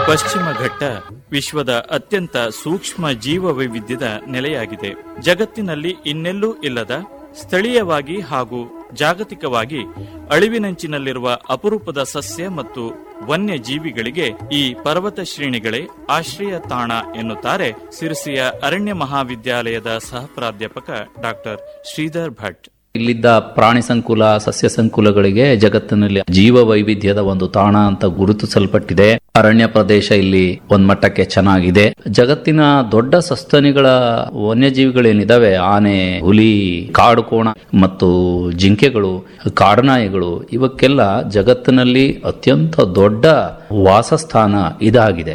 ಪಶ್ಚಿಮ ಘಟ್ಟ ವಿಶ್ವದ ಅತ್ಯಂತ ಸೂಕ್ಷ್ಮ ಜೀವ ವೈವಿಧ್ಯದ ನೆಲೆಯಾಗಿದೆ ಜಗತ್ತಿನಲ್ಲಿ ಇನ್ನೆಲ್ಲೂ ಇಲ್ಲದ ಸ್ಥಳೀಯವಾಗಿ ಹಾಗೂ ಜಾಗತಿಕವಾಗಿ ಅಳಿವಿನಂಚಿನಲ್ಲಿರುವ ಅಪರೂಪದ ಸಸ್ಯ ಮತ್ತು ವನ್ಯ ಜೀವಿಗಳಿಗೆ ಈ ಪರ್ವತ ಶ್ರೇಣಿಗಳೇ ಆಶ್ರಯ ತಾಣ ಎನ್ನುತ್ತಾರೆ ಸಿರಸಿಯ ಅರಣ್ಯ ಮಹಾವಿದ್ಯಾಲಯದ ಸಹ ಪ್ರಾಧ್ಯಾಪಕ ಡಾಕ್ಟರ್ ಶ್ರೀಧರ್ ಭಟ್ ಇಲ್ಲಿದ್ದ ಪ್ರಾಣಿ ಸಂಕುಲ ಸಸ್ಯ ಸಂಕುಲಗಳಿಗೆ ಜಗತ್ತಿನಲ್ಲಿ ಜೀವ ವೈವಿಧ್ಯದ ಒಂದು ತಾಣ ಅಂತ ಗುರುತಿಸಲ್ಪಟ್ಟಿದೆ ಅರಣ್ಯ ಪ್ರದೇಶ ಇಲ್ಲಿ ಒಂದ್ ಮಟ್ಟಕ್ಕೆ ಚೆನ್ನಾಗಿದೆ ಜಗತ್ತಿನ ದೊಡ್ಡ ಸಸ್ತನಿಗಳ ವನ್ಯಜೀವಿಗಳೇನಿದಾವೆ ಆನೆ ಹುಲಿ ಕಾಡು ಕೋಣ ಮತ್ತು ಜಿಂಕೆಗಳು ಕಾಡನಾಯಿಗಳು ಇವಕ್ಕೆಲ್ಲ ಜಗತ್ತಿನಲ್ಲಿ ಅತ್ಯಂತ ದೊಡ್ಡ ವಾಸಸ್ಥಾನ ಇದಾಗಿದೆ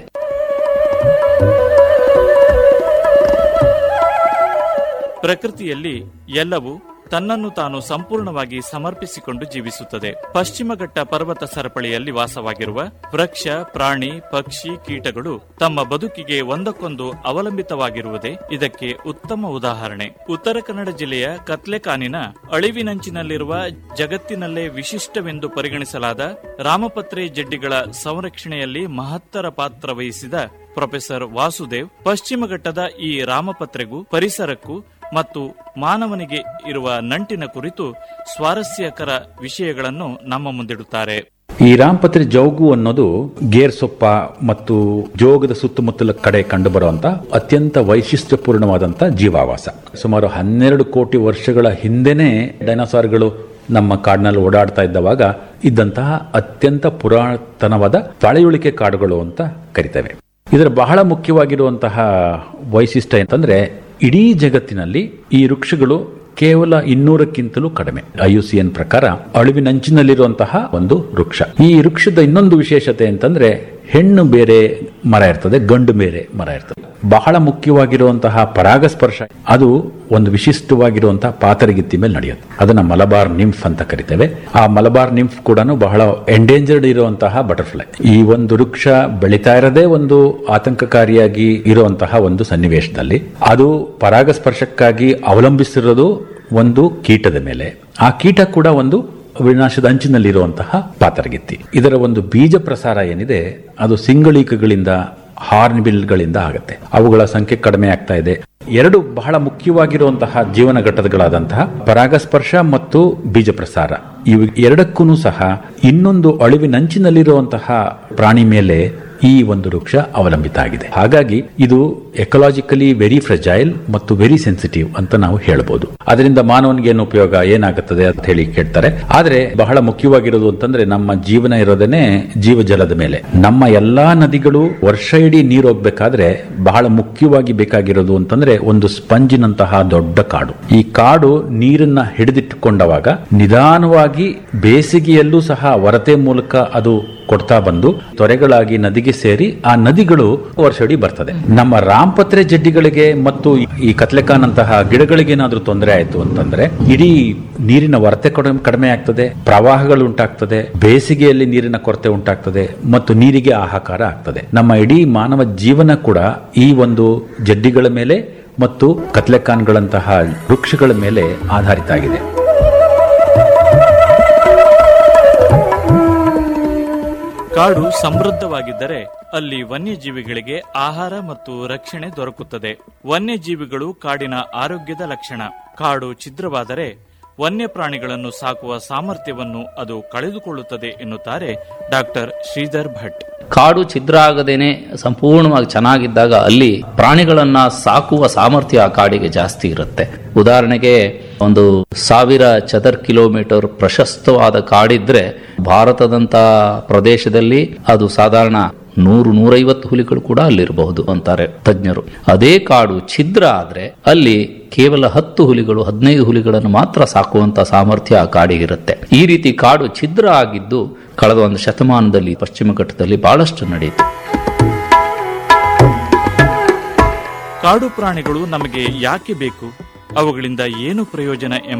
ಪ್ರಕೃತಿಯಲ್ಲಿ ಎಲ್ಲವೂ ತನ್ನನ್ನು ತಾನು ಸಂಪೂರ್ಣವಾಗಿ ಸಮರ್ಪಿಸಿಕೊಂಡು ಜೀವಿಸುತ್ತದೆ ಪಶ್ಚಿಮ ಘಟ್ಟ ಪರ್ವತ ಸರಪಳಿಯಲ್ಲಿ ವಾಸವಾಗಿರುವ ವೃಕ್ಷ ಪ್ರಾಣಿ ಪಕ್ಷಿ ಕೀಟಗಳು ತಮ್ಮ ಬದುಕಿಗೆ ಒಂದಕ್ಕೊಂದು ಅವಲಂಬಿತವಾಗಿರುವುದೇ ಇದಕ್ಕೆ ಉತ್ತಮ ಉದಾಹರಣೆ ಉತ್ತರ ಕನ್ನಡ ಜಿಲ್ಲೆಯ ಕತ್ಲೆಕಾನಿನ ಅಳಿವಿನಂಚಿನಲ್ಲಿರುವ ಜಗತ್ತಿನಲ್ಲೇ ವಿಶಿಷ್ಟವೆಂದು ಪರಿಗಣಿಸಲಾದ ರಾಮಪತ್ರೆ ಜಡ್ಡಿಗಳ ಸಂರಕ್ಷಣೆಯಲ್ಲಿ ಮಹತ್ತರ ಪಾತ್ರ ವಹಿಸಿದ ಪ್ರೊಫೆಸರ್ ವಾಸುದೇವ್ ಪಶ್ಚಿಮ ಘಟ್ಟದ ಈ ರಾಮಪತ್ರೆಗೂ ಪರಿಸರಕ್ಕೂ ಮತ್ತು ಮಾನವನಿಗೆ ಇರುವ ನಂಟಿನ ಕುರಿತು ಸ್ವಾರಸ್ಯಕರ ವಿಷಯಗಳನ್ನು ನಮ್ಮ ಮುಂದಿಡುತ್ತಾರೆ ಈ ರಾಮಪತ್ರಿ ಜೌಗು ಅನ್ನೋದು ಗೇರ್ ಸೊಪ್ಪ ಮತ್ತು ಜೋಗದ ಸುತ್ತಮುತ್ತಲ ಕಡೆ ಕಂಡುಬರುವಂತ ಅತ್ಯಂತ ವೈಶಿಷ್ಟ್ಯಪೂರ್ಣವಾದಂತ ಜೀವಾವಾಸ ಸುಮಾರು ಹನ್ನೆರಡು ಕೋಟಿ ವರ್ಷಗಳ ಹಿಂದೆನೆ ಡೈನೋಸಾರ್ಗಳು ನಮ್ಮ ಕಾಡಿನಲ್ಲಿ ಓಡಾಡ್ತಾ ಇದ್ದವಾಗ ಇದ್ದಂತಹ ಅತ್ಯಂತ ಪುರಾತನವಾದ ಪಳೆಯುಳಿಕೆ ಕಾಡುಗಳು ಅಂತ ಕರಿತೇವೆ ಇದರ ಬಹಳ ಮುಖ್ಯವಾಗಿರುವಂತಹ ವೈಶಿಷ್ಟ್ಯ ಅಂತಂದ್ರೆ ಇಡೀ ಜಗತ್ತಿನಲ್ಲಿ ಈ ವೃಕ್ಷಗಳು ಕೇವಲ ಇನ್ನೂರಕ್ಕಿಂತಲೂ ಕಡಿಮೆ ಐಯುಸಿಎನ್ ಪ್ರಕಾರ ಅಳಿವಿನಂಚಿನಲ್ಲಿರುವಂತಹ ಒಂದು ವೃಕ್ಷ ಈ ವೃಕ್ಷದ ಇನ್ನೊಂದು ವಿಶೇಷತೆ ಅಂತಂದ್ರೆ ಹೆಣ್ಣು ಬೇರೆ ಮರ ಇರ್ತದೆ ಗಂಡು ಬೇರೆ ಮರ ಇರ್ತದೆ ಬಹಳ ಮುಖ್ಯವಾಗಿರುವಂತಹ ಪರಾಗಸ್ಪರ್ಶ ಅದು ಒಂದು ವಿಶಿಷ್ಟವಾಗಿರುವಂತಹ ಪಾತರಗಿತ್ತಿ ಮೇಲೆ ನಡೆಯುತ್ತೆ ಅದನ್ನ ಮಲಬಾರ್ ನಿಂಫ್ ಅಂತ ಕರಿತೇವೆ ಆ ಮಲಬಾರ್ ನಿಂಫ್ ಕೂಡ ಬಹಳ ಎಂಡೇಂಜರ್ಡ್ ಇರುವಂತಹ ಬಟರ್ಫ್ಲೈ ಈ ಒಂದು ವೃಕ್ಷ ಬೆಳೀತಾ ಇರೋದೇ ಒಂದು ಆತಂಕಕಾರಿಯಾಗಿ ಇರುವಂತಹ ಒಂದು ಸನ್ನಿವೇಶದಲ್ಲಿ ಅದು ಪರಾಗಸ್ಪರ್ಶಕ್ಕಾಗಿ ಅವಲಂಬಿಸಿರೋದು ಒಂದು ಕೀಟದ ಮೇಲೆ ಆ ಕೀಟ ಕೂಡ ಒಂದು ವಿನಾಶದ ಅಂಚಿನಲ್ಲಿರುವಂತಹ ಪಾತರಗಿತ್ತಿ ಇದರ ಒಂದು ಬೀಜ ಪ್ರಸಾರ ಏನಿದೆ ಅದು ಸಿಂಗಳೀಕಗಳಿಂದ ಹಾರ್ನ್ ಬಿಲ್ಗಳಿಂದ ಆಗುತ್ತೆ ಅವುಗಳ ಸಂಖ್ಯೆ ಕಡಿಮೆ ಆಗ್ತಾ ಇದೆ ಎರಡು ಬಹಳ ಮುಖ್ಯವಾಗಿರುವಂತಹ ಜೀವನ ಘಟಕಗಳಾದಂತಹ ಪರಾಗಸ್ಪರ್ಶ ಮತ್ತು ಬೀಜ ಪ್ರಸಾರ ಇವು ಎರಡಕ್ಕೂ ಸಹ ಇನ್ನೊಂದು ಅಳಿವಿನಂಚಿನಲ್ಲಿರುವಂತಹ ಪ್ರಾಣಿ ಮೇಲೆ ಈ ಒಂದು ವೃಕ್ಷ ಅವಲಂಬಿತ ಆಗಿದೆ ಹಾಗಾಗಿ ಇದು ಎಕಲಾಜಿಕಲಿ ವೆರಿ ಫ್ರೆಜೈಲ್ ಮತ್ತು ವೆರಿ ಸೆನ್ಸಿಟಿವ್ ಅಂತ ನಾವು ಹೇಳ್ಬೋದು ಅದರಿಂದ ಮಾನವನಿಗೆ ಏನು ಉಪಯೋಗ ಏನಾಗುತ್ತದೆ ಅಂತ ಹೇಳಿ ಕೇಳ್ತಾರೆ ಆದ್ರೆ ಬಹಳ ಮುಖ್ಯವಾಗಿರೋದು ಅಂತಂದ್ರೆ ನಮ್ಮ ಜೀವನ ಇರೋದೇನೆ ಜೀವಜಲದ ಮೇಲೆ ನಮ್ಮ ಎಲ್ಲಾ ನದಿಗಳು ವರ್ಷ ಇಡೀ ನೀರು ಹೋಗ್ಬೇಕಾದ್ರೆ ಬಹಳ ಮುಖ್ಯವಾಗಿ ಬೇಕಾಗಿರೋದು ಅಂತಂದ್ರೆ ಒಂದು ಸ್ಪಂಜಿನಂತಹ ದೊಡ್ಡ ಕಾಡು ಈ ಕಾಡು ನೀರನ್ನ ಹಿಡಿದಿಟ್ಟುಕೊಂಡವಾಗ ನಿಧಾನವಾಗಿ ಬೇಸಿಗೆಯಲ್ಲೂ ಸಹ ವರತೆ ಮೂಲಕ ಅದು ಕೊಡ್ತಾ ಬಂದು ತೊರೆಗಳಾಗಿ ನದಿಗೆ ಸೇರಿ ಆ ನದಿಗಳು ವರ್ಷಡಿ ಬರ್ತದೆ ನಮ್ಮ ರಾಮಪತ್ರೆ ಜಡ್ಡಿಗಳಿಗೆ ಮತ್ತು ಈ ಕತ್ಲೆಕಾನಂತಹ ಗಿಡಗಳಿಗೆ ಏನಾದ್ರೂ ತೊಂದರೆ ಆಯ್ತು ಅಂತಂದ್ರೆ ಇಡೀ ನೀರಿನ ವರತೆ ಕಡಿಮೆ ಕಡಿಮೆ ಆಗ್ತದೆ ಪ್ರವಾಹಗಳು ಉಂಟಾಗ್ತದೆ ಬೇಸಿಗೆಯಲ್ಲಿ ನೀರಿನ ಕೊರತೆ ಉಂಟಾಗ್ತದೆ ಮತ್ತು ನೀರಿಗೆ ಹಾಹಾಕಾರ ಆಗ್ತದೆ ನಮ್ಮ ಇಡೀ ಮಾನವ ಜೀವನ ಕೂಡ ಈ ಒಂದು ಜಡ್ಡಿಗಳ ಮೇಲೆ ಮತ್ತು ಕತ್ಲೆಕಾನ್ಗಳಂತಹ ವೃಕ್ಷಗಳ ಮೇಲೆ ಆಧಾರಿತ ಆಗಿದೆ ಕಾಡು ಸಮೃದ್ಧವಾಗಿದ್ದರೆ ಅಲ್ಲಿ ವನ್ಯಜೀವಿಗಳಿಗೆ ಆಹಾರ ಮತ್ತು ರಕ್ಷಣೆ ದೊರಕುತ್ತದೆ ವನ್ಯಜೀವಿಗಳು ಕಾಡಿನ ಆರೋಗ್ಯದ ಲಕ್ಷಣ ಕಾಡು ಛಿದ್ರವಾದರೆ ವನ್ಯಪ್ರಾಣಿಗಳನ್ನು ಸಾಕುವ ಸಾಮರ್ಥ್ಯವನ್ನು ಅದು ಕಳೆದುಕೊಳ್ಳುತ್ತದೆ ಎನ್ನುತ್ತಾರೆ ಡಾಕ್ಟರ್ ಶ್ರೀಧರ್ ಭಟ್ ಕಾಡು ಛಿದ್ರ ಆಗದೇನೆ ಸಂಪೂರ್ಣವಾಗಿ ಚೆನ್ನಾಗಿದ್ದಾಗ ಅಲ್ಲಿ ಪ್ರಾಣಿಗಳನ್ನ ಸಾಕುವ ಸಾಮರ್ಥ್ಯ ಆ ಕಾಡಿಗೆ ಜಾಸ್ತಿ ಇರುತ್ತೆ ಉದಾಹರಣೆಗೆ ಒಂದು ಸಾವಿರ ಚದರ್ ಕಿಲೋಮೀಟರ್ ಪ್ರಶಸ್ತವಾದ ಕಾಡಿದ್ರೆ ಭಾರತದಂತ ಪ್ರದೇಶದಲ್ಲಿ ಅದು ಸಾಧಾರಣ ನೂರು ನೂರೈವತ್ತು ಹುಲಿಗಳು ಕೂಡ ಅಲ್ಲಿರಬಹುದು ಅಂತಾರೆ ತಜ್ಞರು ಅದೇ ಕಾಡು ಛಿದ್ರ ಆದ್ರೆ ಅಲ್ಲಿ ಕೇವಲ ಹತ್ತು ಹುಲಿಗಳು ಹದಿನೈದು ಹುಲಿಗಳನ್ನು ಮಾತ್ರ ಸಾಕುವಂತ ಸಾಮರ್ಥ್ಯ ಆ ಕಾಡಿಗಿರುತ್ತೆ ಈ ರೀತಿ ಕಾಡು ಛಿದ್ರ ಆಗಿದ್ದು ಕಳೆದ ಒಂದು ಶತಮಾನದಲ್ಲಿ ಪಶ್ಚಿಮ ಘಟ್ಟದಲ್ಲಿ ಬಹಳಷ್ಟು ನಡೆಯಿತು ಕಾಡು ಪ್ರಾಣಿಗಳು ನಮಗೆ ಯಾಕೆ ಬೇಕು ಅವುಗಳಿಂದ ಏನು ಪ್ರಯೋಜನ ಎಂಬ